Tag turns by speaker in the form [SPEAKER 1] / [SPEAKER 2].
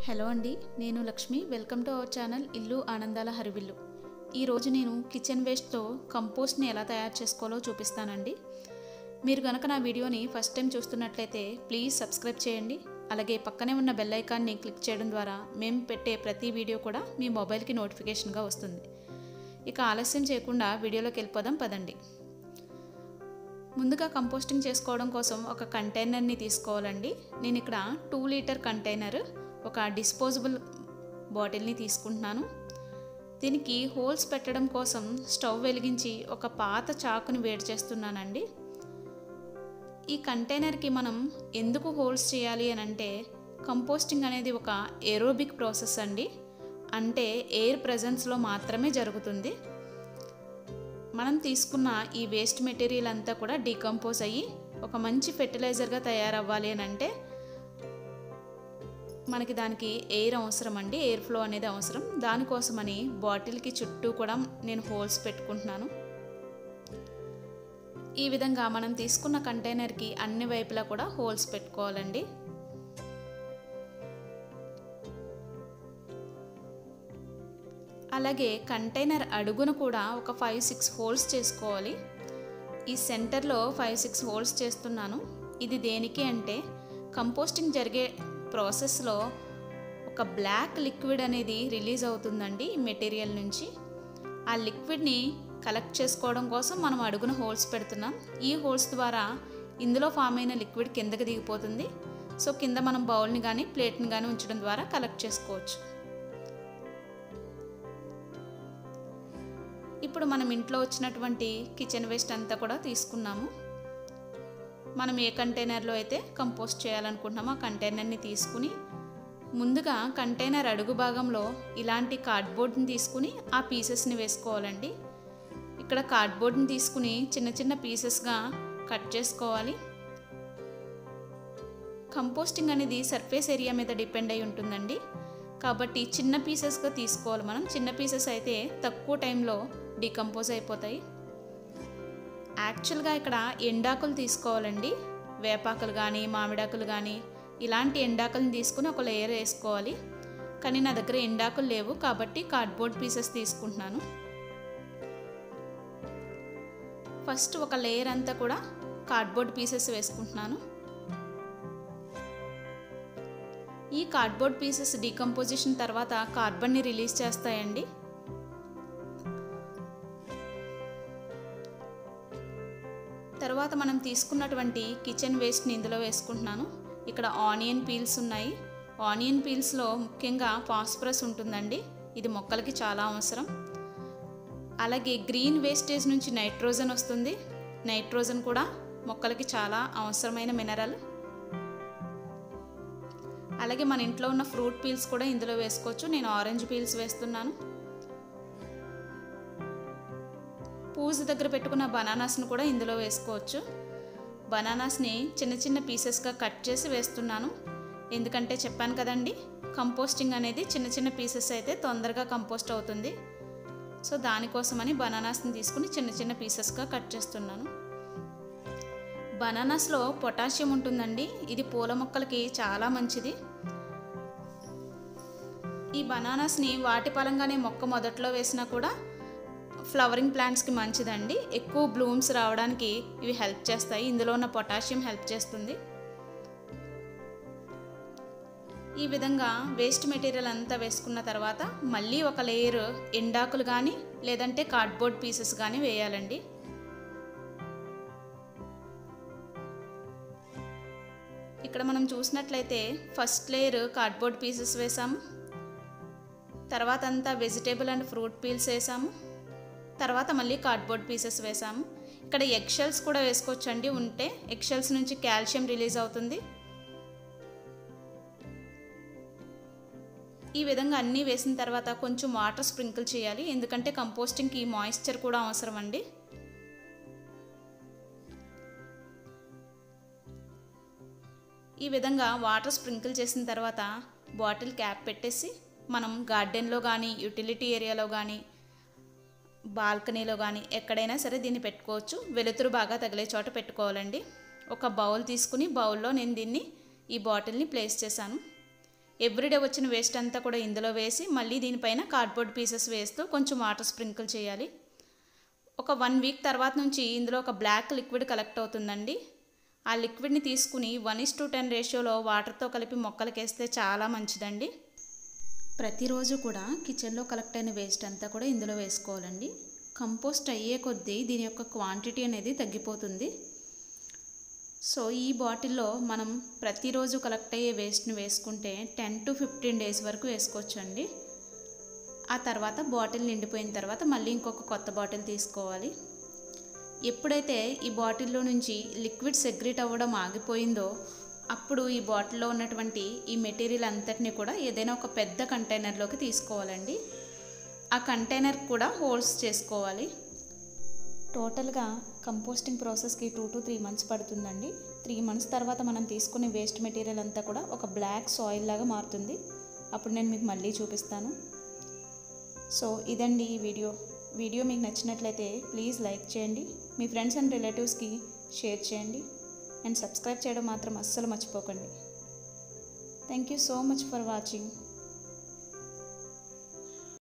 [SPEAKER 1] hello అండి నేను Lakshmi welcome to our channel ఇల్లు ఆనందాల హరివిల్లు ఈరోజు నేను కిచెన్ వేస్ట్తో కంపోస్ట్ని ఎలా తయారు చేసుకోవాలో చూపిస్తానండి మీరు కనుక నా వీడియోని ఫస్ట్ టైం చూస్తున్నట్లయితే ప్లీజ్ సబ్స్క్రైబ్ చేయండి అలాగే పక్కనే ఉన్న బెల్ ఐకాన్ని క్లిక్ చేయడం ద్వారా మేము పెట్టే ప్రతి వీడియో కూడా మీ మొబైల్కి నోటిఫికేషన్గా వస్తుంది ఇక ఆలస్యం చేయకుండా వీడియోలోకి వెళ్ళిపోదాం పదండి ముందుగా కంపోస్టింగ్ చేసుకోవడం కోసం ఒక కంటైనర్ని తీసుకోవాలండి నేను ఇక్కడ టూ లీటర్ కంటైనర్ ఒక డిస్పోజబుల్ బాటిల్ని తీసుకుంటున్నాను దీనికి హోల్స్ పెట్టడం కోసం స్టవ్ వెలిగించి ఒక పాత చాకుని వేడి చేస్తున్నానండి ఈ కంటైనర్కి మనం ఎందుకు హోల్స్ చేయాలి అని అంటే కంపోస్టింగ్ అనేది ఒక ఏరోబిక్ ప్రాసెస్ అండి అంటే ఎయిర్ ప్రజెన్స్లో మాత్రమే జరుగుతుంది మనం తీసుకున్న ఈ వేస్ట్ మెటీరియల్ అంతా కూడా డీకంపోజ్ అయ్యి ఒక మంచి ఫెర్టిలైజర్గా తయారవ్వాలి అని అంటే మనకి దానికి ఎయిర్ అవసరం అండి ఎయిర్ ఫ్లో అనేది అవసరం దానికోసమని బాటిల్కి చుట్టూ కూడా నేను హోల్స్ పెట్టుకుంటున్నాను ఈ విధంగా మనం తీసుకున్న కంటైనర్కి అన్ని వైపులా కూడా హోల్స్ పెట్టుకోవాలండి అలాగే కంటైనర్ అడుగున కూడా ఒక ఫైవ్ సిక్స్ హోల్స్ చేసుకోవాలి ఈ సెంటర్లో ఫైవ్ సిక్స్ హోల్స్ చేస్తున్నాను ఇది దేనికి అంటే కంపోస్టింగ్ జరిగే ప్రాసెస్లో ఒక బ్లాక్ లిక్విడ్ అనేది రిలీజ్ అవుతుందండి ఈ మెటీరియల్ నుంచి ఆ లిక్విడ్ని కలెక్ట్ చేసుకోవడం కోసం మనం అడుగున హోల్స్ పెడుతున్నాం ఈ హోల్స్ ద్వారా ఇందులో ఫామ్ అయిన లిక్విడ్ కిందకి దిగిపోతుంది సో కింద మనం బౌల్ని కానీ ప్లేట్ని కానీ ఉంచడం ద్వారా కలెక్ట్ చేసుకోవచ్చు ఇప్పుడు మనం ఇంట్లో వచ్చినటువంటి కిచెన్ వేస్ట్ అంతా కూడా తీసుకున్నాము మనం ఏ కంటైనర్లో అయితే కంపోస్ట్ చేయాలనుకుంటున్నామో ఆ కంటైనర్ని తీసుకుని ముందుగా కంటైనర్ అడుగు భాగంలో ఇలాంటి కార్డ్బోర్డ్ని తీసుకుని ఆ పీసెస్ని వేసుకోవాలండి ఇక్కడ కార్డ్బోర్డ్ని తీసుకుని చిన్న చిన్న పీసెస్గా కట్ చేసుకోవాలి కంపోస్టింగ్ అనేది సర్ఫేస్ ఏరియా మీద డిపెండ్ అయి ఉంటుందండి కాబట్టి చిన్న పీసెస్గా తీసుకోవాలి మనం చిన్న పీసెస్ అయితే తక్కువ టైంలో డీకంపోజ్ అయిపోతాయి యాక్చువల్గా ఇక్కడ ఎండాకులు తీసుకోవాలండి వేపాకులు కానీ మామిడాకులు కానీ ఇలాంటి ఎండాకులను తీసుకుని ఒక లేయర్ వేసుకోవాలి కానీ నా దగ్గర ఎండాకులు లేవు కాబట్టి కార్డ్బోర్డ్ పీసెస్ తీసుకుంటున్నాను ఫస్ట్ ఒక లేయర్ అంతా కూడా కార్డ్బోర్డ్ పీసెస్ వేసుకుంటున్నాను ఈ కార్డ్బోర్డ్ పీసెస్ డీకంపోజిషన్ తర్వాత కార్బన్ని రిలీజ్ చేస్తాయండి తర్వాత మనం తీసుకున్నటువంటి కిచెన్ వేస్ట్ని ఇందులో వేసుకుంటున్నాను ఇక్కడ ఆనియన్ పీల్స్ ఉన్నాయి ఆనియన్ పీల్స్లో ముఖ్యంగా ఫాస్ఫరస్ ఉంటుందండి ఇది మొక్కలకి చాలా అవసరం అలాగే గ్రీన్ వేస్టేజ్ నుంచి నైట్రోజన్ వస్తుంది నైట్రోజన్ కూడా మొక్కలకి చాలా అవసరమైన మినరల్ అలాగే మన ఇంట్లో ఉన్న ఫ్రూట్ పీల్స్ కూడా ఇందులో వేసుకోవచ్చు నేను ఆరెంజ్ పీల్స్ వేస్తున్నాను పూజ దగ్గర పెట్టుకున్న బనానాస్ని కూడా ఇందులో వేసుకోవచ్చు బనానాస్ని చిన్న చిన్న పీసెస్గా కట్ చేసి వేస్తున్నాను ఎందుకంటే చెప్పాను కదండి కంపోస్టింగ్ అనేది చిన్న చిన్న పీసెస్ అయితే తొందరగా కంపోస్ట్ అవుతుంది సో దానికోసమని బనానాస్ని తీసుకుని చిన్న చిన్న పీసెస్గా కట్ చేస్తున్నాను బనానాస్లో పొటాషియం ఉంటుందండి ఇది పూల మొక్కలకి చాలా మంచిది ఈ బనానాస్ని వాటి పరంగానే మొక్క మొదట్లో వేసినా కూడా ఫ్లవరింగ్ ప్లాంట్స్కి మంచిదండి ఎక్కువ బ్లూమ్స్ రావడానికి ఇవి హెల్ప్ చేస్తాయి ఇందులో ఉన్న పొటాషియం హెల్ప్ చేస్తుంది ఈ విధంగా వేస్ట్ మెటీరియల్ అంతా వేసుకున్న తర్వాత మళ్ళీ ఒక లేయర్ ఎండాకులు కానీ లేదంటే కార్డ్బోర్డ్ పీసెస్ కానీ వేయాలండి ఇక్కడ మనం చూసినట్లయితే ఫస్ట్ లేయర్ కార్డ్బోర్డ్ పీసెస్ వేసాము తర్వాత అంతా వెజిటేబుల్ అండ్ ఫ్రూట్ పీల్స్ వేసాము తర్వాత మళ్ళీ కార్డ్బోర్డ్ పీసెస్ వేసాము ఇక్కడ ఎగ్షెల్స్ కూడా వేసుకోవచ్చండి ఉంటే ఎగ్షెల్స్ నుంచి కాల్షియం రిలీజ్ అవుతుంది ఈ విధంగా అన్నీ వేసిన తర్వాత కొంచెం వాటర్ స్ప్రింకిల్ చేయాలి ఎందుకంటే కంపోస్టింగ్కి మాయిశ్చర్ కూడా అవసరం అండి ఈ విధంగా వాటర్ స్ప్రింకిల్ చేసిన తర్వాత బాటిల్ క్యాప్ పెట్టేసి మనం గార్డెన్లో కానీ యూటిలిటీ ఏరియాలో కానీ బాల్కనీలో కానీ ఎక్కడైనా సరే దీన్ని పెట్టుకోవచ్చు వెలుతురు బాగా తగిలే చోట పెట్టుకోవాలండి ఒక బౌల్ తీసుకుని బౌల్లో నేను దీన్ని ఈ బాటిల్ని ప్లేస్ చేశాను ఎవ్రీడే వచ్చిన వేస్ట్ అంతా కూడా ఇందులో వేసి మళ్ళీ దీనిపైన కార్డ్బోర్డ్ పీసెస్ వేస్తూ కొంచెం వాటర్ స్ప్రింకిల్ చేయాలి ఒక వన్ వీక్ తర్వాత నుంచి ఇందులో ఒక బ్లాక్ లిక్విడ్ కలెక్ట్ అవుతుందండి ఆ లిక్విడ్ని తీసుకుని వన్ ఇస్ టు టెన్ రేషియోలో వాటర్తో కలిపి మొక్కలకి వేస్తే చాలా మంచిదండి ప్రతిరోజు కూడా కిచెన్లో కలెక్ట్ అయిన వేస్ట్ అంతా కూడా ఇందులో వేసుకోవాలండి కంపోస్ట్ అయ్యే కొద్దీ దీని యొక్క క్వాంటిటీ అనేది తగ్గిపోతుంది సో ఈ బాటిల్లో మనం ప్రతిరోజు కలెక్ట్ అయ్యే వేస్ట్ని వేసుకుంటే టెన్ టు ఫిఫ్టీన్ డేస్ వరకు వేసుకోవచ్చండి ఆ తర్వాత బాటిల్ నిండిపోయిన తర్వాత మళ్ళీ ఇంకొక కొత్త బాటిల్ తీసుకోవాలి ఎప్పుడైతే ఈ బాటిల్లో నుంచి లిక్విడ్ సెగ్రేట్ అవ్వడం ఆగిపోయిందో అప్పుడు ఈ బాటిల్లో ఉన్నటువంటి ఈ మెటీరియల్ అంతటిని కూడా ఏదైనా ఒక పెద్ద కంటైనర్లోకి తీసుకోవాలండి ఆ కంటైనర్ కూడా హోల్స్ చేసుకోవాలి టోటల్గా కంపోస్టింగ్ ప్రాసెస్కి టూ టు త్రీ మంత్స్ పడుతుందండి త్రీ మంత్స్ తర్వాత మనం తీసుకునే వేస్ట్ మెటీరియల్ అంతా కూడా ఒక బ్లాక్ సాయిల్ లాగా మారుతుంది అప్పుడు నేను మీకు మళ్ళీ చూపిస్తాను సో ఇదండి ఈ వీడియో వీడియో మీకు నచ్చినట్లయితే ప్లీజ్ లైక్ చేయండి మీ ఫ్రెండ్స్ అండ్ రిలేటివ్స్కి షేర్ చేయండి అండ్ సబ్స్క్రైబ్ చేయడం మాత్రం అస్సలు మర్చిపోకండి thank you so much for watching